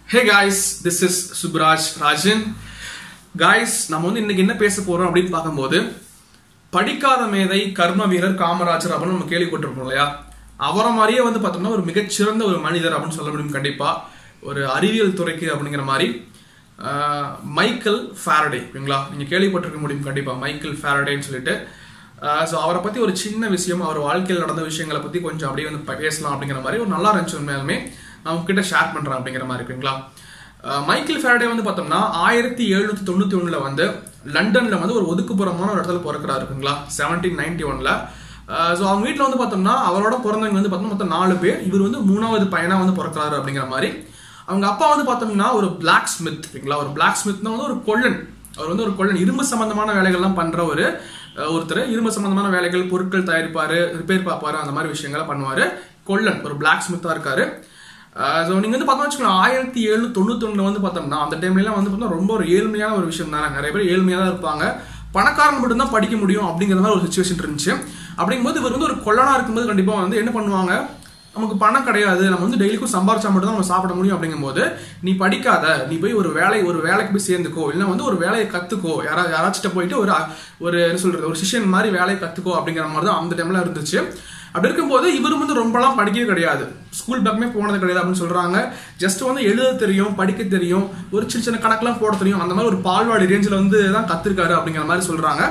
hey guys this is Subraj Rajan guys நம்ம வந்து இன்னைக்கு என்ன பேச போறோம் அப்படின்னு பார்க்கும்போது படிக்காத மேதை கர்ம வீரர் காமராஜர் அப்படின்னு நம்ம கேள்விப்பட்டிருப்போம் இல்லையா அவரை மாதிரியே வந்து பார்த்தோம்னா ஒரு மிகச்சிறந்த ஒரு மனிதர் அப்படின்னு சொல்ல முடியும் கண்டிப்பா ஒரு அறிவியல் துறைக்கு அப்படிங்கிற மாதிரி ஆஹ், மைக்கேல் ஃபேரடே ஓகேங்களா நீங்க கேள்விப்பட்டிருக்க முடியும் கண்டிப்பா மைக்கேல் ஃபேரடேன்னு சொல்லிட்டு ஸோ அவரை பத்தி ஒரு சின்ன விஷயம் அவர் வாழ்க்கையில் நடந்த விஷயங்களை பத்தி கொஞ்சம் அப்படியே வந்து ப- பேசலாம் அப்படிங்கிற மாதிரி ஒரு நல்லா இருந்துச்சு உண்மையாலுமே நான் உங்ககிட்ட ஷேர் பண்றேன் அப்படிங்கிற மாதிரி இருக்குங்களா அஹ் மைக்கேல் ஃபேரடே வந்து பார்த்தோம்னா ஆயிரத்தி எழுநூத்தி தொண்ணூத்தி ஒண்ணுல வந்து லண்டன்ல வந்து ஒரு ஒதுக்குப்புறமான ஒரு இடத்துல பிறக்கிறாரு இருக்குங்களா செவன்டீன் நைன்டி ஒன்ல ஸோ அவங்க வீட்டில் வந்து பார்த்தோம்னா அவரோட பிறந்தவங்க வந்து பார்த்தோம்னா மொத்தம் நாலு பேர் இவர் வந்து மூணாவது பையனா வந்து பிறக்கிறாரு அப்படிங்கிற மாதிரி அவங்க அப்பா வந்து பார்த்தோம்னா ஒரு பிளாக் ஸ்மித் ஓகேங்களா ஒரு பிளாக் ஸ்மித்னா வந்து ஒரு கொள்ளன் அவர் வந்து ஒரு கொள்ளன் இரும்பு சம்பந்தமான வேலைகள்லாம் பண்ற ஒரு அஹ், ஒருத்தர் இரும்பு சம்பந்தமான வேலைகள் பொருட்கள் தயாரிப்பாரு ரிப்பேர் பார்ப்பாரு அந்த மாதிரி விஷயங்களை பண்ணுவாரு கொள்ளன் ஒரு பிளாக் ஸ்மித்தா இருக்காரு ஸோ நீங்க வந்து பார்த்தோம்னு வச்சுக்கோங்க ஆயிரத்தி எழுநூத்தி தொண்ணூத்தி வந்து பார்த்தோம்னா அந்த டைம்ல வந்து பார்த்தோம்னா ரொம்ப ஒரு ஏழ்மையான ஒரு விஷயம் தானே நிறைய பேர் ஏழ்மையா தான் இருப்பாங்க பணக்காரன் மட்டும்தான் படிக்க முடியும் அப்படிங்கிற மாதிரி ஒரு சுச்சுவேஷன் இருந்துச்சு அப்படிங்கும்போது இவர் வந்து ஒரு கொள்ளனா இருக்கும்போது கண்டிப்பா வந்து என்ன பண்ணுவாங்க நமக்கு பணம் கிடையாது நம்ம வந்து டெய்லிக்கும் சம்பாரிச்சா மட்டும் தான் நம்ம சாப்பிட முடியும் அப்படிங்கும்போது நீ படிக்காத நீ போய் ஒரு வேலை ஒரு வேலைக்கு போய் சேர்ந்துக்கோ இல்லைன்னா வந்து ஒரு வேலையை கத்துக்கோ யாரா யாராச்சும் போயிட்டு ஒரு ஒரு என்ன சொல்றது ஒரு சிஷியன் மாதிரி வேலையை கத்துக்கோ அப்படிங்கிற மாதிரி தான் அந்த டைம்ல இருந்துச்சு அப்படி இருக்கும்போது இவரும் வந்து ரொம்பலாம் படிக்கவே கிடையாது ஸ்கூல் பேக்குமே போனது கிடையாது அப்படின்னு சொல்றாங்க ஜஸ்ட் வந்து எழுத தெரியும் படிக்க தெரியும் ஒரு சின்ன சின்ன கணக்கெல்லாம் போட தெரியும் அந்த மாதிரி ஒரு பால்வாடி ரேஞ்சில் வந்து தான் கத்திருக்காரு அப்படிங்கிற மாதிரி சொல்றாங்க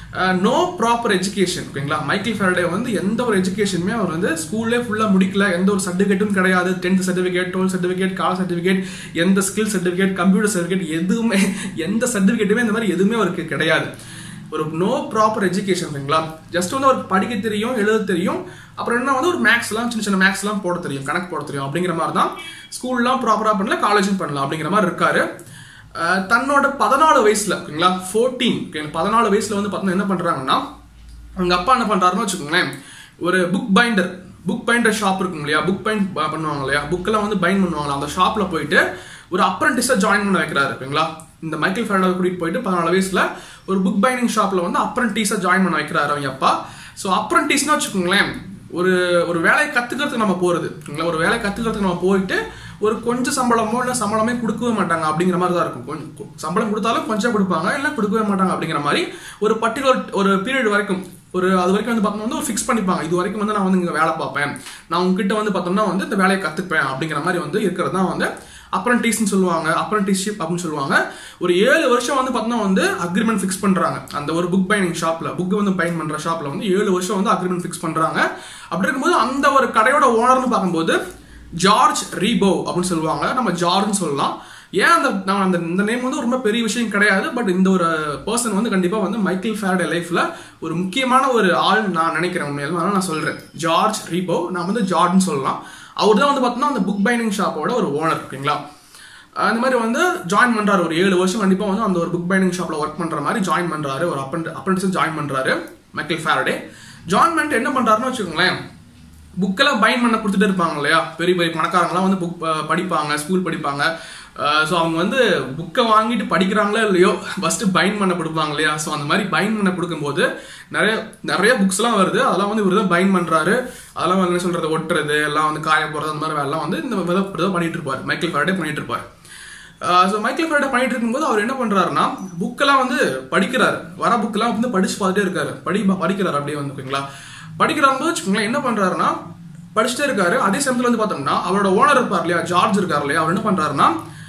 நோ ப்ராப்பர் எஜுகேஷன் ஓகேங்களா மைக்கேல் ஃபேரடே வந்து எந்த ஒரு எஜுகேஷனுமே அவர் வந்து ஸ்கூல்லே ஃபுல்லாக முடிக்கல எந்த ஒரு சர்டிஃபிகேட்டும் கிடையாது டென்த் சர்டிஃபிகேட் டுவெல்த் சர்டிஃபிகேட் கால் சர்டிஃபிகேட் எந்த ஸ்கில் சர்டிஃபிகேட் கம்ப்யூட்டர் சர்டிஃபிகேட் எதுவுமே எந்த சர்டிஃபிகேட்டுமே இந்த மாதிரி எதுவுமே அவருக்கு கிடையாது ஒரு நோ ப்ராப்பர் எஜுகேஷன் ஓகேங்களா ஜஸ்ட் வந்து அவருக்கு படிக்க தெரியும் எழுத தெரியும் அப்புறம் என்ன வந்து ஒரு மேக்ஸ்லாம் சின்ன சின்ன மேக்ஸ்லாம் போட தெரியும் கணக்கு போட தெரியும் அப்படிங்கிற மாதிரி தான் ஸ்கூல்லாம் ப்ராப்பராக பண்ணல காலேஜும் பண்ணலாம் அப்படிங்கிற மாதிரி இருக்காரு அஹ் தன்னோட பதினாலு வயசுல ஓகேங்களா ஃபோர்டீன் பதினாலு வயசுல வந்து பார்த்தீங்கன்னா என்ன பண்றாங்கன்னா அவங்க அப்பா என்ன பண்றாருன்னு வச்சுக்கோங்களேன் ஒரு book binder book binder shop இருக்கும் இல்லையா புக் பைண்ட் பண்ணுவாங்க இல்லையா புக்கெல்லாம் வந்து பைண்ட் பண்ணுவாங்க அந்த ஷாப்ல போயிட்டு ஒரு அப்ரண்டிஸா ஜாயின் பண்ண வைக்கிறாரு ஓகேங்களா இந்த மைக்கேல் ஃபேரடா கூட்டிட்டு போயிட்டு பதினாலு வயசுல ஒரு புக் பைண்டிங் ஷாப்ல வந்து அப்ரண்டிஸா ஜாயின் பண்ண வைக்கிறாரு அவங்க அப்பா ஸோ அப்ரண்டிஸ்னா வச்சுக்கோங்களேன் ஒரு ஒரு வேலையை கத்துக்கிறதுக்கு நம்ம போறது ஓகேங்களா ஒரு வேலையை கத்துக்கிறதுக்கு நம்ம போயிட்டு ஒரு கொஞ்சம் சம்பளமோ இல்லை சம்பளமே கொடுக்கவே மாட்டாங்க அப்படிங்கிற மாதிரி தான் இருக்கும் கொஞ்சம் கொ- சம்பளம் கொடுத்தாலும் கொஞ்சம் கொடுப்பாங்க இல்லை கொடுக்கவே மாட்டாங்க அப்படிங்கிற மாதிரி ஒரு பர்டிகுலர் ஒரு பீரியட் வரைக்கும் ஒரு அது வரைக்கும் வந்து பார்த்தோம்னா வந்து ஒரு ஃபிக்ஸ் பண்ணிப்பாங்க இது வரைக்கும் வந்து நான் வந்து இங்கே வேலை பார்ப்பேன் நான் உங்ககிட்ட வந்து பார்த்தோம்னா வந்து இந்த வேலையை கற்றுப்பேன் அப்படிங்கிற மாதிரி வந்து இருக்கிறது தான் வந்து அப்ரண்டிஸ்னு சொல்லுவாங்க அப்ரண்டிஸ்ஷிப் அப்படின்னு சொல்லுவாங்க ஒரு ஏழு வருஷம் வந்து பார்த்தோம்னா வந்து அக்ரிமெண்ட் ஃபிக்ஸ் பண்றாங்க அந்த ஒரு புக் பைனிங் ஷாப்ல புக் வந்து பைன் பண்ற ஷாப்ல வந்து ஏழு வருஷம் வந்து அக்ரிமெண்ட் ஃபிக்ஸ் பண்றாங்க அப்படி இருக்கும்போது அந்த ஒரு கடையோட ஓனர்னு பார்க்கும்போது ஜார்ஜ் ரீபோ அப்படின்னு சொல்லுவாங்க நம்ம ஜார்ஜ்னு சொல்லலாம் ஏன் அந்த நான் அந்த இந்த நேம் வந்து ரொம்ப பெரிய விஷயம் கிடையாது பட் இந்த ஒரு பர்சன் வந்து கண்டிப்பா வந்து மைக்கேல் ஃபேரடே லைஃப்ல ஒரு முக்கியமான ஒரு ஆள் நான் நினைக்கிறேன் உண்மையிலும் அதனால நான் சொல்றேன் ஜார்ஜ் ரீபோ நான் வந்து ஜார்ஜ்னு சொல்லலாம் அவர் தான் வந்து பார்த்தோம்னா அந்த புக் பைனிங் ஷாப்போட ஒரு ஓனர் ஓகேங்களா அந்த மாதிரி வந்து ஜாயின் பண்றாரு ஒரு ஏழு வருஷம் கண்டிப்பா வந்து அந்த ஒரு புக் பைண்டிங் ஷாப்ல ஒர்க் பண்ற மாதிரி ஜாயின் பண்றாரு ஒரு அப்ரண்டிஸ் ஜாயின் பண்றாரு மைக்கேல் ஃபேரடே ஜாயின் பண்ணிட்டு என்ன பண்றாருன்னு வச்சுக்கோங்களேன் புக்கெல்லாம் பைன் பண்ண கொடுத்துட்டு இருப்பாங்க இல்லையா பெரிய பெரிய பணக்காரங்களாம் வந்து புக் படிப்பாங்க ஸ்கூல் படிப்பாங்க ஸோ அவங்க வந்து புக்கை வாங்கிட்டு படிக்கிறாங்களோ இல்லையோ ஃபர்ஸ்ட் பைன் பண்ண கொடுப்பாங்க இல்லையா ஸோ அந்த மாதிரி பைன் பண்ண கொடுக்கும்போது நிறைய நிறைய புக்ஸ்லாம் வருது அதெல்லாம் வந்து இவர் தான் பைன் பண்றாரு அதெல்லாம் வந்து என்ன சொல்றது ஒட்டுறது எல்லாம் வந்து காய போறது அந்த மாதிரி வேலைலாம் வந்து இந்த விதம் இப்படிதான் பண்ணிட்டு இருப்பாரு மைக்கேல் ஃபேரடே பண்ணிட்டு இருப்பாரு ஸோ மைக்கேல் ஃபேரடே பண்ணிட்டு இருக்கும்போது அவர் என்ன பண்றாருன்னா புக்கெல்லாம் வந்து படிக்கிறாரு வர புக்கெல்லாம் வந்து படிச்சு பார்த்துட்டே இருக்காரு படி படிக்கிறாரு அப்படியே வந்து ஓகேங்களா படிக்கிறாங்க வச்சுக்கோங்களேன் என்ன பண்றாருன்னா படிச்சுட்டே இருக்காரு அதே சமயத்துல வந்து பார்த்தோம்னா அவரோட ஓனர் இருப்பார் இல்லையா ஜார்ஜ் இருக்கார் இல்லையா அவர் என்ன பண்றாருன்னா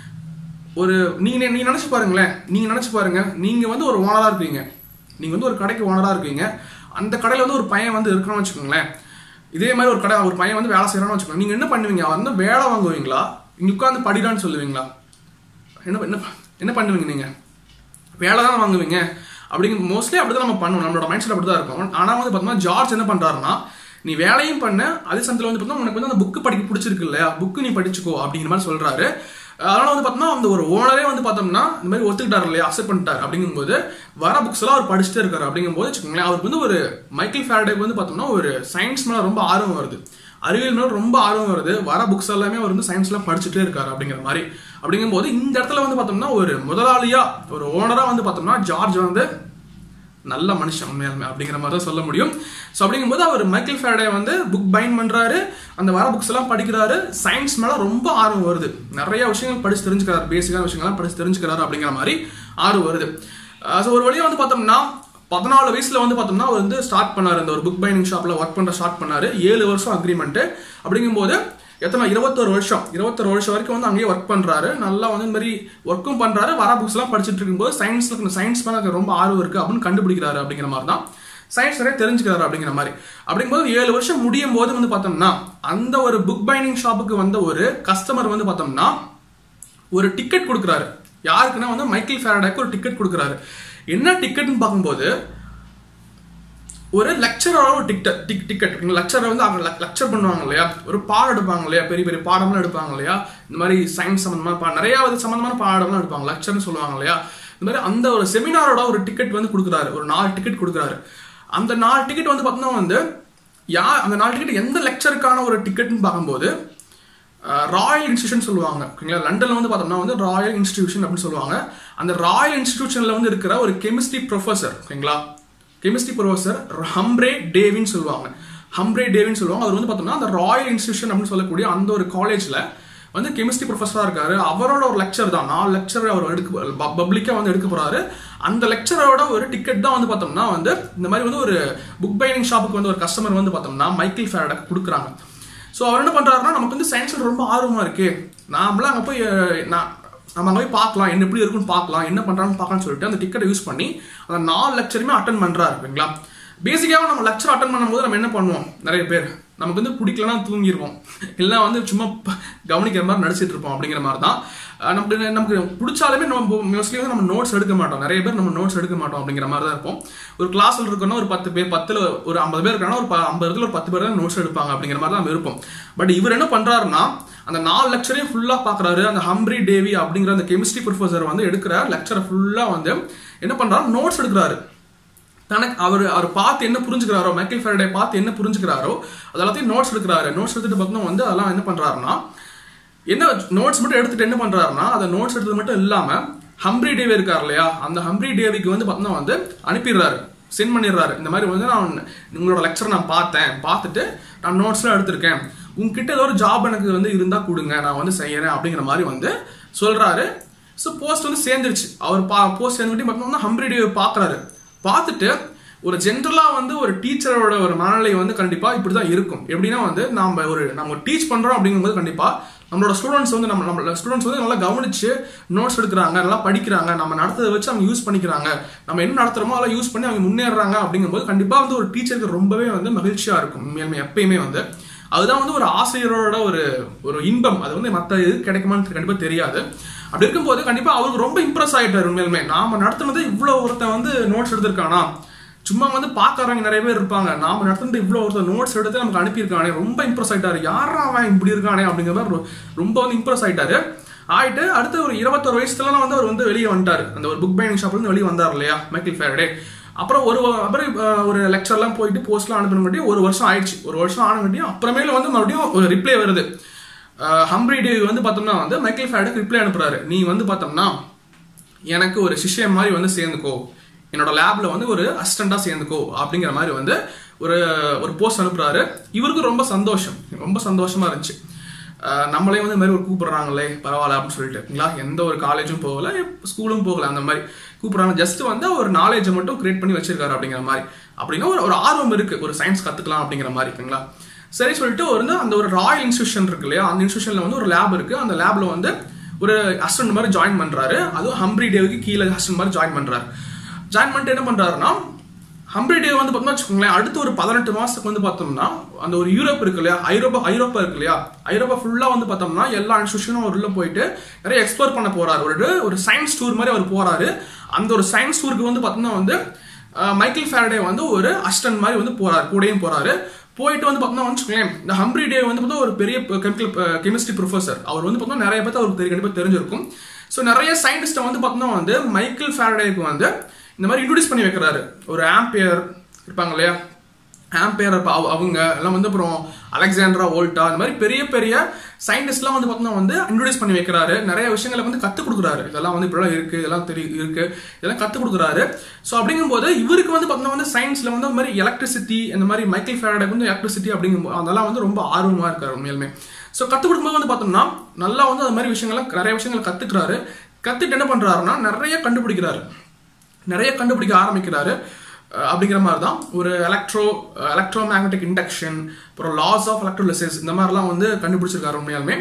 ஒரு நீங்க நீங்க நினைச்சு பாருங்களேன் நீங்க நினைச்சு பாருங்க நீங்க வந்து ஒரு ஓனரா இருக்கீங்க நீங்க வந்து ஒரு கடைக்கு ஓனரா இருக்கீங்க அந்த கடையில வந்து ஒரு பையன் வந்து இருக்கணும்னு வச்சுக்கோங்களேன் இதே மாதிரி ஒரு கடை ஒரு பையன் வந்து வேலை செய்யறான்னு வச்சுக்கோங்க நீங்க என்ன பண்ணுவீங்க அவர் வந்து வேலை வாங்குவீங்களா இங்க உட்காந்து படிடான்னு சொல்லுவீங்களா என்ன என்ன என்ன பண்ணுவீங்க நீங்க வேலை தான் வாங்குவீங்க அப்படிங்க மோஸ்ட்லி அப்படிதான் நம்ம பண்ணுவோம் நம்மளோட மைண்ட் செட் அப்படிதான் இருக்கும் ஆனா வந்து பார்த்தோம்னா ஜார்ஜ் என்ன பண்றாருன்னா நீ வேலையும் பண்ண அதே சமயத்தில் வந்து பார்த்தோம்னா உனக்கு வந்து அந்த புக்கு படிக்க பிடிச்சிருக்கு இல்லையா புக்கு நீ படிச்சுக்கோ அப்படிங்கிற மாதிரி சொல்றாரு அதனால வந்து பார்த்தோம்னா அந்த ஒரு ஓனரே வந்து பார்த்தோம்னா இந்த மாதிரி ஒத்துக்கிட்டாரு இல்லையா அக்செப்ட் பண்ணிட்டாரு அப்படிங்கும்போது வர புக்ஸ் எல்லாம் அவர் படிச்சுட்டே இருக்காரு அப்படிங்கும்போது வச்சுக்கோங்களேன் அவருக்கு வந்து ஒரு மைக்கேல் ஃபேரடேக்கு வந்து பார்த்தோம்னா ஒரு சயின்ஸ் மேல ரொம்ப ஆர்வம் வருது அறிவியல் மேல ரொம்ப ஆர்வம் வருது வர புக்ஸ் எல்லாமே அவர் வந்து சயின்ஸ்லாம் படிச்சுட்டே இருக்காரு அப்படிங்கிற மாதிரி அப்படிங்கும்போது இந்த இடத்துல வந்து பார்த்தோம்னா ஒரு முதலாளியா ஒரு ஓனரா வந்து பார்த்தோம்னா ஜார்ஜ் வந்து நல்ல மனுஷன் உண்மையாலுமே அப்படிங்கிற மாதிரி தான் சொல்ல முடியும் ஸோ அப்படிங்கும்போது அவர் மைக்கேல் ஃபேரடே வந்து புக் பைன் பண்றாரு அந்த வர புக்ஸ் எல்லாம் படிக்கிறாரு சயின்ஸ் மேல ரொம்ப ஆர்வம் வருது நிறைய விஷயங்கள் படிச்சு தெரிஞ்சுக்கிறாரு பேசிக்கான விஷயங்கள்லாம் படிச்சு தெரிஞ்சுக்கிறாரு அப்படிங்கிற மாதிரி ஆர்வம் வருது ஸோ ஒரு வழியா வந்து பார்த்தோம்னா பதினாலு வயசுல வந்து பார்த்தோம்னா அவர் வந்து ஸ்டார்ட் பண்ணாரு இந்த ஒரு புக் பைனிங் ஷாப்ல ஒர்க் பண்ண ஸ்டார்ட் பண்ணாரு ஏழு வருஷம் அக்ரிமெண்ட் அப்படிங்கும்போது எத்தனை இருபத்தொரு வருஷம் இருபத்தொரு வருஷம் வரைக்கும் வந்து அங்கேயே ஒர்க் பண்றாரு நல்லா வந்து இந்த மாதிரி ஒர்க்கும் பண்றாரு வர புக்ஸ் எல்லாம் படிச்சுட்டு இருக்கும்போது சயின்ஸ்ல சயின்ஸ் மேல எனக்கு ரொம்ப ஆர்வம் இருக்கு அப்படின்னு கண்டுபிடிக்கிறாரு அப்படிங்கிற மாதிரி தான் சயின்ஸ் நிறைய தெரிஞ்சுக்கிறாரு அப்படிங்கிற மாதிரி அப்படிங்கும்போது ஏழு வருஷம் முடியும் போது வந்து பார்த்தோம்னா அந்த ஒரு புக் பைனிங் ஷாப்புக்கு வந்த ஒரு கஸ்டமர் வந்து பார்த்தோம்னா ஒரு டிக்கெட் கொடுக்குறாரு யாருக்குன்னா வந்து மைக்கேல் ஃபேரடாக்கு ஒரு டிக்கெட் கொடுக்குறாரு என்ன டிக்கெட்னு பார்க்கும்போது ஒரு லெக்சரோட ஒரு டிக்கெட் டிக் டிக்கெட் லெக்சரை வந்து அவங்க லெக்சர் பண்ணுவாங்க இல்லையா ஒரு பாடம் எடுப்பாங்க இல்லையா பெரிய பெரிய பாடம்லாம் எடுப்பாங்க இல்லையா இந்த மாதிரி சயின்ஸ் சம்மந்தமான பா நிறைய வித சம்மந்தமான பாடம்லாம் எடுப்பாங்க லெக்சர்னு சொல்லுவாங்க இல்லையா இந்த மாதிரி அந்த ஒரு செமினாரோட ஒரு டிக்கெட் வந்து கொடுக்குறாரு ஒரு நாலு டிக்கெட் கொடுக்குறாரு அந்த நாலு டிக்கெட் வந்து பார்த்தோம்னா வந்து யார் அந்த நாலு டிக்கெட் எந்த லெக்சருக்கான ஒரு டிக்கெட்னு பார்க்கும்போது ராயல் இன்ஸ்டியூஷன் சொல்லுவாங்க ஓகேங்களா லண்டன்ல வந்து பார்த்தோம்னா வந்து ராயல் இன்ஸ்டிடியூஷன் அப்படின்னு சொல்லுவாங்க அந்த ராயல் இன்ஸ்டிடியூஷன்ல வந்து இருக்கிற ஒரு கெமிஸ்ட்ரி ப்ரொஃபசர் ஓகேங்களா கெமிஸ்ட்ரி ப்ரொஃபசர் ஹம்ப்ரே டேவின்னு சொல்லுவாங்க ஹம்ப்ரே டேவின்னு சொல்லுவாங்க அவர் வந்து பார்த்தோம்னா அந்த ராயல் இன்ஸ்டியூஷன் அப்படின்னு சொல்லக்கூடிய அந்த ஒரு காலேஜ்ல வந்து கெமிஸ்ட்ரி ப்ரொஃபஸராக இருக்காரு அவரோட ஒரு லெக்சர் தான் நாலு லெக்சர் அவர் எடுக்க பப்ளிக்காக வந்து எடுக்க போறாரு அந்த லெக்சரோட ஒரு டிக்கெட் தான் வந்து பார்த்தோம்னா வந்து இந்த மாதிரி வந்து ஒரு புக் பைனிங் ஷாப்புக்கு வந்து ஒரு கஸ்டமர் வந்து பார்த்தோம்னா மைக்கேல் ஃபேரடாக்கு கொடுக்குறாங்க ஸோ அவர் என்ன பண்றாருன்னா நமக்கு வந்து சயின்ஸ்ல ரொம்ப ஆர்வமா இருக்கு நாமளாம் அங்கே போய் அஹ், நான் நம்ம அங்கே போய் பார்க்கலாம் என்ன எப்படி இருக்குன்னு பார்க்கலாம் என்ன பண்றான்னு பார்க்கலாம்னு சொல்லிட்டு அந்த டிக்கெட்டை யூஸ் பண்ணி அந்த நாலு லெக்சருமே அட்டன் பண்றாரு ஓகேங்களா பேசிக்காக நம்ம லெக்சர் அட்டன் பண்ணும்போது நம்ம என்ன பண்ணுவோம் நிறைய பேர் நமக்கு வந்து பிடிக்கலன்னா தூங்கிடுவோம் இல்லை வந்து சும்மா ப- கவனிக்கிற மாதிரி நடிச்சிட்டு இருப்போம் அப்படிங்கிற மாதிரி தான் அஹ் நமக்கு நமக்கு பிடிச்சாலுமே நம்ம மோஸ்ட்லி வந்து நம்ம நோட்ஸ் எடுக்க மாட்டோம் நிறைய பேர் நம்ம நோட்ஸ் எடுக்க மாட்டோம் அப்படிங்கிற மாதிரி தான் இருப்போம் ஒரு கிளாஸ்ல இருக்கணும் ஒரு பத்து பேர் பத்துல ஒரு ஐம்பது பேர் இருக்காங்கன்னா ஒரு ப- ஐம்பது இடத்துல ஒரு பத்து பேர் தான் நோட்ஸ் எடுப்பாங்க அப்படிங்கிற மாதிரி தான் நம்ம இருப்போம் பட் இவர் என்ன பண்றாருன்னா அந்த நாலு லெக்சரையும் ஃபுல்லா பாக்குறாரு அந்த ஹம்ப்ரி டேவி அப்படிங்கிற அந்த கெமிஸ்ட்ரி ப்ரொஃபசர் வந்து எடுக்கிற லெக்சரை ஃபுல்லா வந்து என்ன பண்றாரு நோட்ஸ் எடுக்கிறாரு தனக்கு அவர் அவர் பார்த்து என்ன புரிஞ்சுக்கிறாரோ மைக்கேல் ஃபேரடே பார்த்து என்ன புரிஞ்சுக்கிறாரோ அது எல்லாத்தையும் நோட்ஸ் எடுக்கிறாரு நோட்ஸ் எடுத்துட்டு பார்த்தோம்னா வந்து அதெல்லாம் என்ன பண்றாருன்னா என்ன நோட்ஸ் மட்டும் எடுத்துட்டு என்ன பண்றாருன்னா அந்த நோட்ஸ் எடுத்தது மட்டும் இல்லாம ஹம்ப்ரி டேவி இருக்கார் இல்லையா அந்த ஹம்ப்ரி டேவிக்கு வந்து பார்த்தோம்னா வந்து அனுப்பிடுறாரு சென்ட் பண்ணிடுறாரு இந்த மாதிரி வந்து நான் உங்களோட லெக்சர் நான் பார்த்தேன் பார்த்துட்டு நான் நோட்ஸ்லாம் எடுத்திருக்கேன் உங்ககிட்ட ஏதோ ஒரு ஜாப் எனக்கு வந்து இருந்தா கொடுங்க நான் வந்து செய்யறேன் அப்படிங்கிற மாதிரி வந்து சொல்றாரு ஸோ போஸ்ட் வந்து சேர்ந்துருச்சு அவர் பா போஸ்ட் சேர்ந்துட்டு பார்த்தோம்னா ஹம்ப்ரி டேவி பார்க்கறாரு பார்த்துட்டு ஒரு ஜென்ரலா வந்து ஒரு டீச்சரோட ஒரு மனநிலை வந்து கண்டிப்பா இப்படிதான் இருக்கும் எப்படின்னா வந்து நம்ம ஒரு நம்ம டீச் பண்றோம் அப்படிங்கும்போது கண்டிப்பா நம்மளோட ஸ்டூடெண்ட்ஸ் வந்து நம்ம நம்ம ஸ்டூடெண்ட்ஸ் வந்து நல்லா கவனிச்சு நோட்ஸ் எடுக்கிறாங்க நல்லா படிக்கிறாங்க நம்ம நடத்ததை வச்சு அவங்க யூஸ் பண்ணிக்கிறாங்க நம்ம என்ன நடத்துறோமோ அதெல்லாம் யூஸ் பண்ணி அவங்க முன்னேறாங்க அப்படிங்கும்போது கண்டிப்பா வந்து ஒரு டீச்சருக்கு ரொம்பவே வந்து மகிழ்ச்சியா இருக்கும் உண்மையாலுமே எப்பயுமே வந்து அதுதான் வந்து ஒரு ஆசிரியரோட ஒரு ஒரு இன்பம் அது வந்து மற்ற இது கிடைக்குமான்னு கண்டிப்பா தெரியாது அப்படி இருக்கும்போது கண்டிப்பா அவருக்கு ரொம்ப இம்ப்ரெஸ் ஆயிட்டாரு உண்மையிலுமே நாம நடத்துனது இவ்வளவு ஒருத்தன் வந்து நோட்ஸ் எடுத்திருக்கானா சும்மா வந்து பார்க்கறவங்க நிறைய பேர் இருப்பாங்க நாம நடத்துனது இவ்வளவு ஒருத்தர் நோட்ஸ் எடுத்து நமக்கு அனுப்பியிருக்கானே ரொம்ப இம்ப்ரெஸ் ஆயிட்டாரு யாரா அவன் இப்படி இருக்கானே அப்படிங்கிற மாதிரி ரொ- ரொம்ப வந்து இம்ப்ரெஸ் ஆயிட்டாரு ஆயிட்டு அடுத்து ஒரு இருபத்தொரு வயசுலலாம் வந்து அவர் வந்து வெளியே வந்துட்டாரு அந்த ஒரு புக் பைனிங் ஷாப்ல இருந்து வெளியே வந்தார் இல்லையா மைக்கேல் ஃபேரடே அப்புறம் ஒரு அப்புறம் அஹ், ஒரு லெக்சர்லாம் போயிட்டு போஸ்ட்லாம் அனுப்பினங்காட்டியும் ஒரு வருஷம் ஆயிடுச்சு ஒரு வருஷம் ஆனங்காட்டியும் அப்புறமேல வந்து மறுபடியும் ஒரு ரிப்ளை வருது அஹ், ஹம்ப்ரி டேவி வந்து பார்த்தோம்னா வந்து மைக்கேல் ஃபேரடேக்கு ரிப்ளை அனுப்புறாரு நீ வந்து பார்த்தோம்னா எனக்கு ஒரு சிஷ்யம் மாதிரி வந்து சேர்ந்துக்கோ என்னோட லேப்ல வந்து ஒரு அசிஸ்டண்டா சேர்ந்துக்கோ அப்படிங்கிற மாதிரி வந்து ஒரு ஒரு போஸ்ட் அனுப்புறாரு இவருக்கு ரொம்ப சந்தோஷம் ரொம்ப சந்தோஷமா இருந்துச்சு அஹ் நம்மளே வந்து இந்த மாதிரி ஒரு கூப்பிடுறாங்களே பரவாயில்ல அப்படின்னு சொல்லிட்டுங்களா எந்த ஒரு காலேஜும் போகல ஸ்கூலும் போகல அந்த மாதிரி கூப்பிடுறாங்க ஜஸ்ட் வந்து ஒரு நாலேஜை மட்டும் கிரியேட் பண்ணி வச்சிருக்காரு அப்படிங்கிற மாதிரி அப்படின்னா ஒரு ஒரு ஆர்வம் இருக்கு ஒரு சயின்ஸ் கத்துக்கலாம் அப்படிங்கிற மாதிரி இருக்குங்களா சரி சொல்லிட்டு ஒரு வந்து அந்த ஒரு ராயல் இன்ஸ்டியூஷன் இருக்கு இல்லையா அந்த இன்ஸ்டியூஷன்ல வந்து ஒரு லேப் இருக்கு அந்த லேப்ல வந்து ஒரு அசிஸ்டன்ட் மாதிரி ஜாயின் பண்றாரு அதுவும் ஹம்ப்ரி டேவுக்கு கீழே அசிஸ்டன்ட் மாதிரி ஜாயின் பண்றாரு ஜாயின் பண்ணிட்டு என்ன பண்றாருன்னா ஹம்ப்ரி டே வந்து பார்த்தோம்னா வச்சுக்கோங்களேன் அடுத்த ஒரு பதினெட்டு மாசத்துக்கு வந்து பார்த்தோம்னா அந்த ஒரு யூரோப் இருக்கு இல்லையா ஐரோப்பா ஐரோப்பா இருக்கு இல்லையா ஐரோப்பா ஃபுல்லா வந்து பார்த்தோம்னா எல்லா இன்ஸ்டியூஷனும் அவர் உள்ள போயிட்டு நிறைய எக்ஸ்ப்ளோர் பண்ண போறாரு ஒரு ஒரு சயின்ஸ் டூர் மாதிரி அவர் போறாரு அந்த ஒரு சயின்ஸ் டூருக்கு வந்து பார்த்தோம்னா வந்து அஹ், மைக்கேல் ஃபேரடே வந்து ஒரு அசிஸ்டன்ட் மாதிரி வந்து போறாரு கூடயும் போறாரு போயிட்டு வந்து பார்த்தோம்னா வச்சுக்கோங்களேன் இந்த ஹம்ப்ரி டே வந்து பார்த்தா ஒரு பெரிய கெமிக்கல் கெமிஸ்ட்ரி ப்ரொஃபசர் அவர் வந்து பார்த்தோம்னா நிறைய பேர் அவருக்கு தெரிய கண்டிப்பாக தெரிஞ்சிருக்கும் ஸோ நிறைய சயின்டிஸ்ட்டை வந்து பார்த்தோம்னா வந்து மைக்கேல் ஃபேரடேக்கு வந்து இந்த மாதிரி இன்ட்ரோடியூஸ் பண்ணி வைக்கிறாரு ஒரு ஆம்பியர் இருப்பாங்க இல்லையா ஆம்பேர் அவங்க எல்லாம் வந்து அப்புறம் அலெக்சாண்ட்ரா வோல்டா இந்த மாதிரி பெரிய பெரிய சயின்டிஸ்ட்லாம் வந்து பார்த்தீங்கன்னா வந்து இன்ட்ரோடியூஸ் பண்ணி வைக்கிறாரு நிறைய விஷயங்களை வந்து கற்றுக் கொடுக்குறாரு இதெல்லாம் வந்து இப்படிலாம் இருக்கு இதெல்லாம் தெரியும் இருக்கு இதெல்லாம் கற்றுக் கொடுக்குறாரு ஸோ அப்படிங்கும்போது இவருக்கு வந்து பார்த்தீங்கன்னா வந்து சயின்ஸ்ல வந்து இந்த மாதிரி எலக்ட்ரிசிட்டி இந்த மாதிரி மைக்கேல் ஃபேரடக்கு வந்து எலக்ட்ரிசிட்டி அப்படிங்கும்போது அதெல்லாம் வந்து ரொம்ப ஆர்வமா இருக்காரு உண்மையிலுமே ஸோ கற்றுக் கொடுக்கும்போது வந்து பார்த்தோம்னா நல்லா வந்து அது மாதிரி விஷயங்கள்லாம் நிறைய விஷயங்கள் கத்துக்கிறாரு கத்துட்டு என்ன பண்றாருன்னா நிறைய கண்டுபிடிக்கிறாரு நிறைய கண்டுபிடிக்க ஆரம்பிக்கிறாரு அஹ் அப்படிங்கிற மாதிரி தான் ஒரு எலக்ட்ரோ எலக்ட்ரோ மேக்னெட்டிக் இண்டக்ஷன் அப்புறம் லாஸ் ஆஃப் எலக்ட்ரோலிசிஸ் இந்த மாதிரிலாம் வந்து கண்டுபிடிச்சிருக்காரு உண்மையாலுமே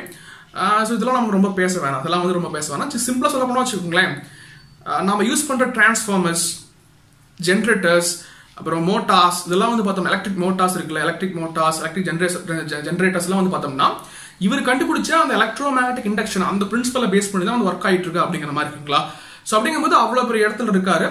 ஸோ இதெல்லாம் நம்ம ரொம்ப பேச வேணாம் அதெல்லாம் வந்து ரொம்ப பேச வேணாம் சிம்பிளாக சொல்ல போனால் வச்சுக்கோங்களேன் அஹ் நம்ம யூஸ் பண்ணுற டிரான்ஸ்ஃபார்மர்ஸ் ஜென்ரேட்டர்ஸ் அப்புறம் மோட்டார்ஸ் இதெல்லாம் வந்து பார்த்தோம் எலக்ட்ரிக் மோட்டார்ஸ் இருக்குல்ல எலக்ட்ரிக் மோட்டார்ஸ் எலக்ட்ரிக் ஜென்ரேட்டர் ஜென்ரேட்டர்ஸ்லாம் வந்து பார்த்தோம்னா இவர் கண்டுபிடிச்ச அந்த எலக்ட்ரோ மேக்னெட்டிக் இண்டக்ஷன் அந்த பிரின்சிபலை பேஸ் பண்ணி தான் வந்து ஒர்க் ஆகிட்டு இருக்கு அப்படிங்கிற மாதிரி இருக்குங்களா ஸோ அப்படிங்கும்போது அவ்வளோ பெரிய இடத்துல இருக்காரு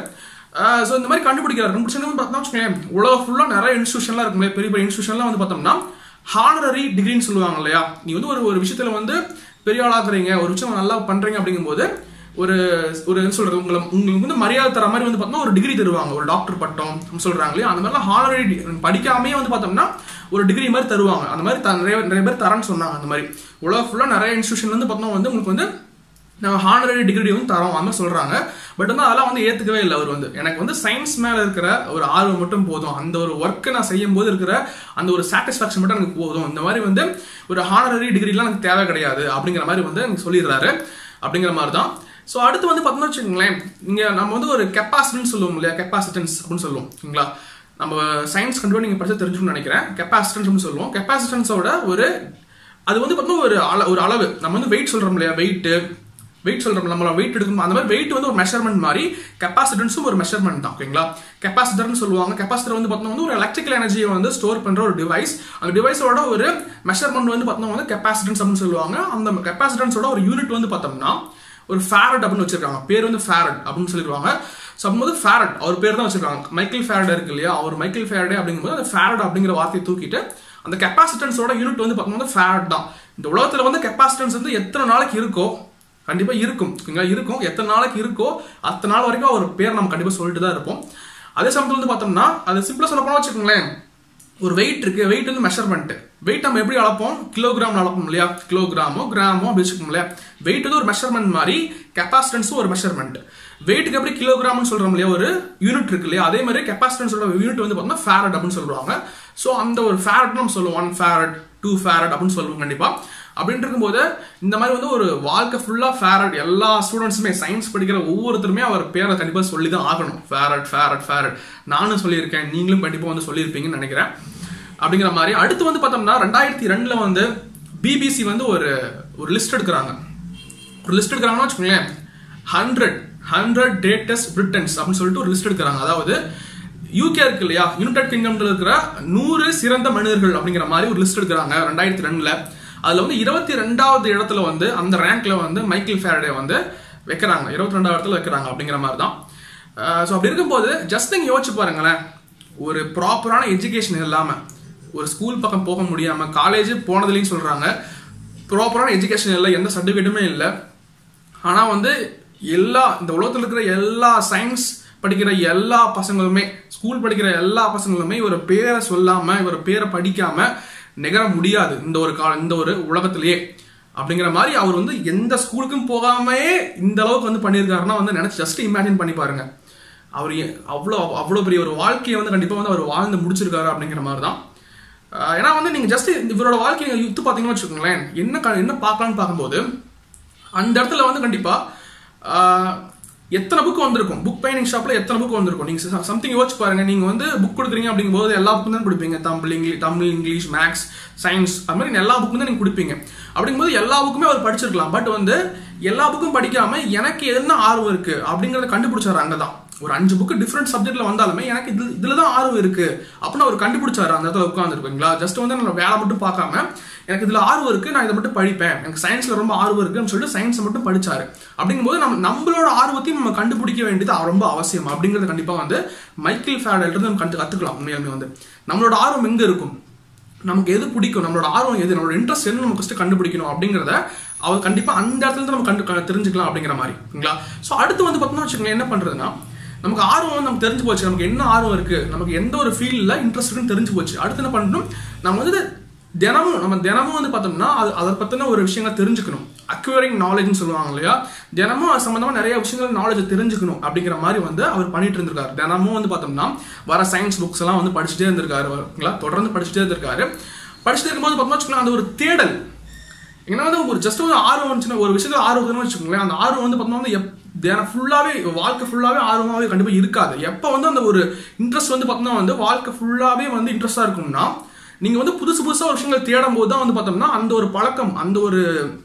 ஸோ இந்த மாதிரி கண்டுபிடிக்கிறாரு கண்டுபிடிச்சு பார்த்தோம்னா வச்சுக்கோங்களேன் உலகம் ஃபுல்லாக நிறைய இன்ஸ்டியூஷன்லாம் இருக்குங்களே பெரிய பெரிய இன்ஸ்டியூஷன்லாம் வந்து பார்த்தோம்னா ஹானரரி டிகிரின்னு சொல்லுவாங்க இல்லையா நீ வந்து ஒரு ஒரு விஷயத்துல வந்து பெரிய ஆளாக்குறீங்க ஒரு விஷயம் நல்லா பண்றீங்க அப்படிங்கும்போது ஒரு ஒரு என்ன சொல்றது உங்களை உங்களுக்கு வந்து மரியாதை தர மாதிரி வந்து பார்த்தோம்னா ஒரு டிகிரி தருவாங்க ஒரு டாக்டர் பட்டம் அப்படின்னு சொல்றாங்க இல்லையா அந்த மாதிரிலாம் ஹானரரி படிக்காமே வந்து பார்த்தோம்னா ஒரு டிகிரி மாதிரி தருவாங்க அந்த மாதிரி த- நிறைய நிறைய பேர் தரேன்னு சொன்னாங்க அந்த மாதிரி உலகம் ஃபுல்லாக நிறைய இன்ஸ்டியூஷன் வந்து பார்த்தோம்னா வந்து உங்களுக்கு வந்து நாங்கள் ஹானரரி டிகிரி வந்து தரோம் அந்த மாதிரி சொல்றாங்க பட் வந்து அதெல்லாம் வந்து ஏத்துக்கவே இல்லை அவர் வந்து எனக்கு வந்து சயின்ஸ் மேல இருக்கிற ஒரு ஆர்வம் மட்டும் போதும் அந்த ஒரு ஒர்க்கை நான் செய்யும் போது இருக்கிற அந்த ஒரு சாட்டிஸ்ஃபேக்ஷன் மட்டும் எனக்கு போதும் இந்த மாதிரி வந்து ஒரு ஹானரரி டிகிரிலாம் எனக்கு தேவை கிடையாது அப்படிங்கிற மாதிரி வந்து எனக்கு சொல்லிடுறாரு அப்படிங்கிற மாதிரி தான் ஸோ அடுத்து வந்து பார்த்தோம்னா வச்சுக்கோங்களேன் நீங்க நம்ம வந்து ஒரு கெப்பாசிட்டன்ஸ் சொல்லுவோம் இல்லையா கெப்பாசிட்டன்ஸ் அப்படின்னு சொல்லுவோம் ஓகேங்களா நம்ம சயின்ஸ் கண்டிப்பாக நீங்க படிச்சு தெரிஞ்சுக்கணும்னு நினைக்கிறேன் கெப்பாசிட்டன்ஸ் அப்படின்னு சொல்லுவோம் கெப்பாசிட்டன்ஸோட ஒரு அது வந்து பார்த்தீங்கன்னா ஒரு அள ஒரு அளவு நம்ம வந்து வெயிட் சொல்றோம் இல்லையா வெயிட் வெயிட் சொல்றோம் நம்மள வெயிட் எடுக்கணும் அந்த மாதிரி வெயிட் வந்து ஒரு மெஷர்மெண்ட் மாதிரி கெப்பாசிட்டன்ஸும் ஒரு மெஷர்மெண்ட் தான் ஓகேங்களா கெப்பாசிட்டர்னு சொல்லுவாங்க கெப்பாசிட்டர் வந்து பார்த்தோம்னா வந்து ஒரு எலக்ட்ரிக்கல் எனர்ஜியை வந்து ஸ்டோர் பண்ற ஒரு டிவைஸ் அந்த டிவைஸோட ஒரு மெஷர்மெண்ட் வந்து பார்த்தோம்னா வந்து கெப்பாசிட்டன்ஸ் அப்படின்னு சொல்லுவாங்க அந்த கெப்பாசிட்டன்ஸோட ஒரு யூனிட் வந்து பார்த்தோம்னா ஒரு ஃபேரட் அப்படின்னு வச்சிருக்காங்க பேர் வந்து ஃபேரட் அப்படின்னு சொல்லிடுவாங்க ஸோ அப்போது ஃபேரட் அவர் பேர் தான் வச்சிருக்காங்க மைக்கேல் ஃபேரட் இருக்கு இல்லையா அவர் மைக்கேல் ஃபேரடே அப்படிங்கும்போது அந்த ஃபேரட் அப்படிங்கிற வார்த்தையை தூக்கிட்டு அந்த கெப்பாசிட்டன்ஸோட யூனிட் வந்து பார்த்தோம்னா ஃபேரட் தான் இந்த உலகத்துல வந்து கெப்பாசிட்டன்ஸ் வந்து எத்தனை நாளைக்கு இருக்கோ கண்டிப்பா இருக்கும் ஓகேங்களா இருக்கும் எத்தனை நாளைக்கு இருக்கோ அத்தனை நாள் வரைக்கும் அவர் பேர் நம்ம கண்டிப்பா சொல்லிட்டு தான் இருப்போம் அதே சமயத்தில் வந்து பார்த்தோம்னா அது சிம்பிளா சொல்ல போனா வச்சுக்கோங்களேன் ஒரு வெயிட் இருக்கு வெயிட் வந்து மெஷர்மெண்ட் வெயிட் நம்ம எப்படி அளப்போம் கிலோகிராம் அளப்போம் இல்லையா கிலோகிராமோ கிராமோ அப்படி வச்சுக்கோம் இல்லையா வெயிட் வந்து ஒரு மெஷர்மெண்ட் மாதிரி கெப்பாசிட்டன்ஸும் ஒரு மெஷர்மெண்ட் வெயிட்டுக்கு எப்படி கிலோகிராம்னு சொல்றோம் இல்லையா ஒரு யூனிட் இருக்கு இல்லையா அதே மாதிரி கெப்பாசிட்டன்ஸோட யூனிட் வந்து பார்த்தோம்னா ஃபேரட் அப்படின்னு சொல்லுவாங்க ஸோ அந்த ஒரு ஃபேரட் நம்ம சொல்லுவோம் ஒன் ஃபேரட் டூ ஃபேரட் அப்படின்னு சொல்லுவோம் கண்டிப்பா அப்படின்னு இருக்கும்போது இந்த மாதிரி வந்து ஒரு வாழ்க்கை ஃபுல்லா ஃபேரட் எல்லா ஸ்டூடெண்ட்ஸுமே சயின்ஸ் படிக்கிற ஒவ்வொருத்தருமே அவர் பேரை கண்டிப்பா சொல்லி தான் ஆகணும் ஃபேரட் ஃபேரட் ஃபேரட் நானும் சொல்லியிருக்கேன் நீங்களும் கண்டிப்பா வந்து சொல்லியிருப்பீங்கன்னு நினைக்கிறேன் அப்படிங்கிற மாதிரி அடுத்து வந்து பார்த்தோம்னா ரெண்டாயிரத்தி ரெண்டுல வந்து பிபிசி வந்து ஒரு ஒரு லிஸ்ட் எடுக்கிறாங்க ஒரு லிஸ்ட் எடுக்கிறாங்கன்னு வச்சுக்கோங்களேன் ஹண்ட்ரட் ஹண்ட்ரட் டேட்டஸ்ட் பிரிட்டன்ஸ் அப்படின்னு சொல்லிட்டு ஒரு லிஸ்ட் எடுக்கிறாங்க அதாவது யூகே இருக்கு இல்லையா யுனைடெட் கிங்டம்ல இருக்கிற நூறு சிறந்த மனிதர்கள் அப்படிங்கிற மாதிரி ஒரு லிஸ்ட் எடுக்கிறாங்க ரெண்டாயிரத்தி ரெண்டுல அதுல வந்து இருபத்தி ரெண்டாவது இடத்துல வந்து அந்த ரேங்க்ல வந்து மைக்கேல் ஃபேரடே வந்து வைக்கிறாங்க இருபத்தி ரெண்டாவது இடத்துல வைக்கிறாங்க அப்படிங்கிற மாதிரி தான் ஸோ அப்படி இருக்கும்போது ஜஸ்ட் நீங்க யோசிச்சு பாருங்களேன் ஒரு ப்ராப்பரான எஜுகேஷன் இல்லாம ஒரு ஸ்கூல் பக்கம் போக முடியாம காலேஜ் போனதுலயும் சொல்றாங்க ப்ராப்பரான எஜுகேஷன் இல்லை எந்த சர்டிஃபிகேட்டுமே இல்லை ஆனா வந்து எல்லா இந்த உலகத்துல இருக்கிற எல்லா சயின்ஸ் படிக்கிற எல்லா பசங்களுமே ஸ்கூல் படிக்கிற எல்லா பசங்களுமே இவர் பேரை சொல்லாம இவர் பேரை படிக்காம நிகர முடியாது இந்த ஒரு கால இந்த ஒரு உலகத்திலேயே அப்படிங்கிற மாதிரி அவர் வந்து எந்த ஸ்கூலுக்கும் போகாமே இந்த அளவுக்கு வந்து பண்ணியிருக்காருன்னா வந்து நினைச்சு ஜஸ்ட் இமேஜின் பண்ணி பாருங்க அவர் எ- அவ்வளோ அவ்வளோ பெரிய ஒரு வாழ்க்கையை வந்து கண்டிப்பாக வந்து அவர் வாழ்ந்து முடிச்சிருக்காரு அப்படிங்கிற மாதிரி தான் ஆஹ் ஏன்னா வந்து நீங்க ஜஸ்ட் இவரோட வாழ்க்கையை யுத்து பார்த்தீங்கன்னு வச்சுக்கோங்களேன் என்ன க- என்ன பார்க்கலாம்னு பார்க்கும்போது அந்த இடத்துல வந்து கண்டிப்பா ஆஹ், எத்தனை புக் வந்திருக்கும் புக் பெயிண்டிங் ஷாப்ல எத்தனை புக் வந்திருக்கும் நீங்க சம்திங் யோசிச்சு பாருங்க நீங்க வந்து புக் கொடுக்குறீங்க அப்படிங்கும்போது எல்லா புக்கும் தான் கொடுப்பீங்க Tamil English Tamil English maths science அது மாதிரி எல்லா புக்கும் தான் நீங்க கொடுப்பீங்க அப்படிங்கும்போது எல்லா புக்குமே அவர் படிச்சிருக்கலாம் பட் வந்து எல்லா புக்கும் படிக்காம எனக்கு என்ன ஆர்வம் இருக்கு அப்படிங்கறத கண்டுபிடிச்சாரு அங்கதான் ஒரு அஞ்சு புக்கு டிஃப்ரெண்ட் சப்ஜெக்ட்ல வந்தாலுமே எனக்கு இது இதுல தான் ஆர்வம் இருக்கு அப்படின்னு அவர் கண்டுபிடிச்சாரு அந்த இடத்துல உட்காந்துருக்கீங்களா ஜஸ்ட் வந்து நான் வேலை மட்டும் பார்க்காம எனக்கு இதுல ஆர்வம் இருக்கு நான் இதை மட்டும் படிப்பேன் எனக்கு சயின்ஸ்ல ரொம்ப ஆர்வம் இருக்குன்னு சொல்லிட்டு சயின்ஸை மட்டும் படிச்சாரு அப்படிங்கும்போது நம்ம நம்மளோட ஆர்வத்தையும் நம்ம கண்டுபிடிக்க வேண்டியது ரொம்ப அவசியம் அப்படிங்கறது கண்டிப்பா வந்து மைக்கேல் ஃபேடல் இருந்து நம்ம கண்டு கத்துக்கலாம் உண்மையாலுமே வந்து நம்மளோட ஆர்வம் எங்க இருக்கும் நமக்கு எது பிடிக்கும் நம்மளோட ஆர்வம் எது நம்மளோட இன்ட்ரெஸ்ட் என்ன நம்ம ஃபஸ்ட்டு கண்டுபிடிக்கணும் அப்படிங்கிறத அவர் கண்டிப்பா அந்த இடத்துல இருந்து நம்ம கண்டு க- தெரிஞ்சுக்கலாம் அப்படிங்கிற மாதிரி ஓகேங்களா ஸோ அடுத்து வந்து பார்த்தோம்னா வச்சுக்கோங்களேன் என்ன பண்றதுன்னா நமக்கு ஆர்வம் வந்து நமக்கு தெரிஞ்சு போச்சு நமக்கு என்ன ஆர்வம் இருக்கு நமக்கு எந்த ஒரு ஃபீல்டில் இன்ட்ரெஸ்ட் இருக்குன்னு தெரிஞ்சு போச்சு அடுத்து என்ன பண்ணணும் நம்ம வந்து தினமும் நம்ம தினமும் வந்து பார்த்தோம்னா அது அதை பற்றின ஒரு விஷயங்களை தெரிஞ்சுக்கணும் அக்வரிங் நாலேஜ்னு சொல்லுவாங்க இல்லையா தினமும் அது சம்மந்தமாக நிறைய விஷயங்கள் நாலேஜ் தெரிஞ்சுக்கணும் அப்படிங்கிற மாதிரி வந்து அவர் பண்ணிட்டு இருந்திருக்காரு தினமும் வந்து பார்த்தோம்னா வர சயின்ஸ் புக்ஸ் எல்லாம் வந்து படிச்சுட்டே இருந்திருக்காரு ஓகேங்களா தொடர்ந்து படிச்சுட்டே இருந்திருக்காரு படிச்சுட்டே இருக்கும்போது பார்த்தோம்னா வச்சுக்கோங்களேன் அந்த ஒரு தேடல் ஏன்னா வந்து ஒரு ஜஸ்ட் ஒரு ஆர்வம் வந்துச்சுன்னா ஒரு விஷயத்துல ஆர்வம் இருக்குன்னு வச்சுக்கோங்களேன் அந்த ஆர்வம் வந்து பார்த்தோம்னா வந்து எப் தினம் ஃபுல்லாகவே வாழ்க்கை ஃபுல்லாகவே ஆர்வமாகவே கண்டிப்பாக இருக்காது எப்போ வந்து அந்த ஒரு இன்ட்ரெஸ்ட் வந்து பார்த்தோம்னா வந்து வாழ்க்கை ஃபுல்லாகவே வந்து இன்ட்ரெஸ்டாக இருக்கும்னா நீங்கள் வந்து புதுசு புதுசாக விஷயங்கள் தேடும் போது தான் வந்து பார்த்தோம்னா அந்த ஒரு பழக்கம் அந்த ஒரு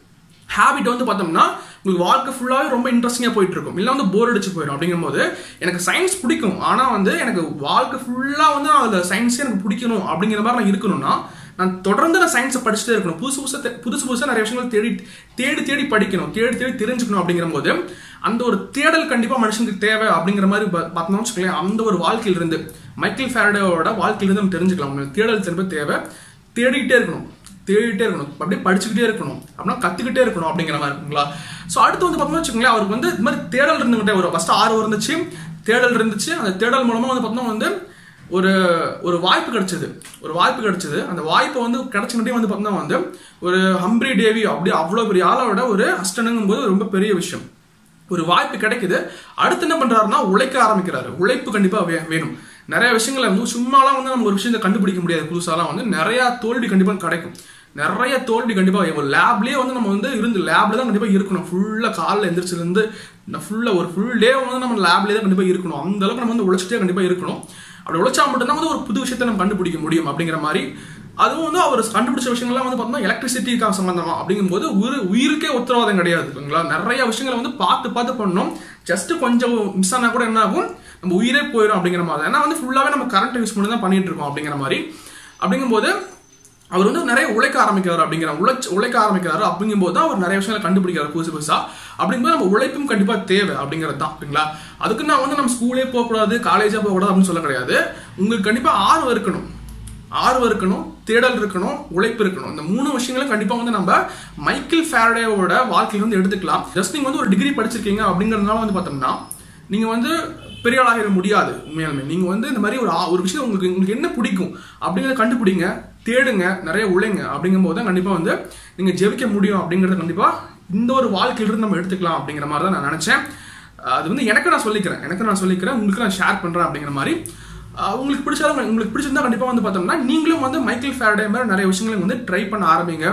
ஹேபிட் வந்து பார்த்தோம்னா உங்களுக்கு வாழ்க்கை ஃபுல்லாகவே ரொம்ப இன்ட்ரெஸ்டிங்காக போயிட்டு இருக்கும் இல்லை வந்து போர் அடிச்சு போயிடும் அப்படிங்கும்போது எனக்கு சயின்ஸ் பிடிக்கும் ஆனால் வந்து எனக்கு வாழ்க்கை ஃபுல்லாக வந்து அதில் சயின்ஸே எனக்கு பிடிக்கணும் அப்படிங்கிற மாதிரி நான் இருக்கணும்னா நான் தொடர்ந்து நான் சயின்ஸை படிச்சுட்டே இருக்கணும் புதுசு புதுசாக புதுசு புதுசாக நிறைய விஷயங்கள் தேடி தேடி தேடி படிக்கணும் தேடி தேடி தெரிஞ்சுக்கணும் அப்படிங்கிற போது அந்த ஒரு தேடல் கண்டிப்பாக மனுஷனுக்கு தேவை அப்படிங்கிற மாதிரி பார்த்தோம்னு வச்சுக்கோங்களேன் அந்த ஒரு வாழ்க்கையில இருந்து மைக்கேல் ஃபேரடோட வாழ்க்கையிலிருந்து நம்ம தெரிஞ்சுக்கலாம் தேடல் திரும்ப தேவை தேடிக்கிட்டே இருக்கணும் தேடிட்டே இருக்கணும் அப்படியே படிச்சுக்கிட்டே இருக்கணும் அப்படின்னா கத்துக்கிட்டே இருக்கணும் அப்படிங்கிற மாதிரி இருக்குங்களா ஸோ அடுத்து வந்து பார்த்தோம்னா வச்சுக்கோங்களேன் அவருக்கு வந்து இது மாதிரி தேடல் இருந்துகிட்டே வரும் ஃபர்ஸ்ட் ஆர்வம் இருந்துச்சு தேடல் இருந்துச்சு அந்த தேடல் மூலமா வந்து பார்த்தோம்னா வந்து ஒரு ஒரு வாய்ப்பு கிடைச்சது ஒரு வாய்ப்பு கிடைச்சது அந்த வாய்ப்பை வந்து கிடைச்சுக்கிட்டே வந்து பார்த்தோம்னா வந்து ஒரு ஹம்ப்ரி டேவி அப்படி அவ்வளோ பெரிய ஆளோட ஒரு அஸ்டனுங்கும் போது ரொம்ப பெரிய விஷயம் ஒரு வாய்ப்பு கிடைக்குது அடுத்து என்ன பண்றாருன்னா உழைக்க ஆரம்பிக்கிறாரு உழைப்பு கண்டிப்பா வே- வேணும் நிறைய விஷயங்களை வந்து சும்மாலாம் வந்து நம்ம ஒரு விஷயத்தை கண்டுபிடிக்க முடியாது புதுசாலாம் வந்து நிறைய தோல்வி கண்டிப்பா கிடைக்கும் நிறைய தோல்வி கண்டிப்பா ஒரு லேப்லயே வந்து நம்ம வந்து இருந்து லேப்ல தான் கண்டிப்பா இருக்கணும் ஃபுல்லா காலைல எந்திரிச்சில இருந்து ஃபுல்லா ஒரு ஃபுல் டே வந்து நம்ம லேப்லயே தான் கண்டிப்பா இருக்கணும் அந்த அளவுக்கு நம்ம வந்து உழைச்சிட்டே கண்டிப்பா இருக்கணும் அப்படி உழைச்சா மட்டும்தான் வந்து ஒரு புது விஷயத்தை நம்ம கண்டுபிடிக்க முடியும் அப்படிங்கிற மாதிரி அதுவும் வந்து அவர் கண்டுபிடிச்ச விஷயங்கள்லாம் வந்து பார்த்தோம்னா எலக்ட்ரிசிட்டிக்காக சம்பந்தமா அப்படிங்கும்போது உயிர் உயிருக்கே உத்தரவாதம் கிடையாது இல்லைங்களா நிறைய விஷயங்களை வந்து பார்த்து பார்த்து பண்ணோம் ஜஸ்ட் கொஞ்சம் மிஸ் ஆனா கூட என்ன ஆகும் நம்ம உயிரே போயிடும் அப்படிங்கிற மாதிரி ஏன்னா வந்து ஃபுல்லாவே நம்ம கரண்ட் யூஸ் பண்ணி தான் பண்ணிட்டு இருக்கோம் அப்படிங்கிற மாதிரி அப்படிங்கும்போது அவர் வந்து நிறைய உழைக்க ஆரம்பிக்கிறாரு அப்படிங்கிற உழைச்சு உழைக்க ஆரம்பிக்கிறாரு அப்படிங்கும்போது தான் அவர் நிறைய விஷயங்களை கண்டுபிடிக்கிறார் புதுசு புதுசா அப்படிங்கும்போது நம்ம உழைப்பும் கண்டிப்பா தேவை அப்படிங்கிறது தான் ஓகேங்களா அதுக்கு நான் வந்து நம்ம ஸ்கூலே போகக்கூடாது காலேஜா போகக்கூடாது அப்படின்னு சொல்ல கிடையாது உங்களுக்கு கண்டிப்பா ஆர்வம் இருக்கணும் ஆர்வம் இருக்கணும் தேடல் இருக்கணும் உழைப்பு இருக்கணும் இந்த மூணு விஷயங்களும் கண்டிப்பா வந்து நம்ம மைக்கேல் ஃபேரடேவோட வாழ்க்கையில வந்து எடுத்துக்கலாம் ஜஸ்ட் நீங்க வந்து ஒரு டிகிரி படிச்சிருக்கீங்க அப்படிங்கறதுனால வந்து பார்த்தோம்னா நீங்க வந்து பெரிய ஆளாகிட முடியாது உண்மையாலுமே நீங்க வந்து இந்த மாதிரி ஒரு ஆ- ஒரு விஷயம் உங்களுக்கு உங்களுக்கு என்ன பிடிக்கும் அப்படிங்கறத கண்டுபிடிங்க தேடுங்க நிறைய உழைங்க அப்படிங்கும்போது தான் கண்டிப்பா வந்து நீங்க ஜெயிக்க முடியும் அப்படிங்கறத கண்டிப்பா இந்த ஒரு வாழ்க்கையிலிருந்து நம்ம எடுத்துக்கலாம் அப்படிங்கிற மாதிரி தான் நான் நினைச்சேன் அது வந்து எனக்கு நான் சொல்லிக்கிறேன் எனக்கு நான் சொல்லிக்கிறேன் உங்களுக்கு நான் ஷேர் பண்றேன் அப்படிங்கிற மாதிரி ஆஹ் உங்களுக்கு பிடிச்சாலும் உங்களுக்கு பிடிச்சிருந்தா கண்டிப்பா வந்து பார்த்தோம்னா நீங்களும் வந்து மைக்கேல் ஃபேரடே மாதிரி நிறைய விஷயங்களை வந்து ட்ரை பண்ண ஆரம்பிங்க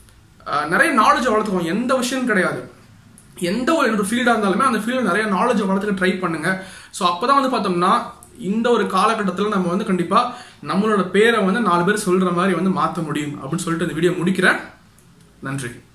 ஆஹ் நிறைய நாலேஜ் வளர்த்துக்கோங்க எந்த விஷயம் கிடையாது எந்த ஒரு ஃபீல்டாக இருந்தாலுமே அந்த ஃபீல்டில் நிறைய நாலேஜ் வளர்த்துக்க ட்ரை பண்ணுங்க ஸோ அப்பதான் வந்து பார்த்தோம்னா இந்த ஒரு காலகட்டத்தில் நம்ம வந்து கண்டிப்பாக நம்மளோட பேரை வந்து நாலு பேர் சொல்ற மாதிரி வந்து மாற்ற முடியும் அப்படின்னு சொல்லிட்டு இந்த வீடியோ முடிக்கிறேன் நன்றி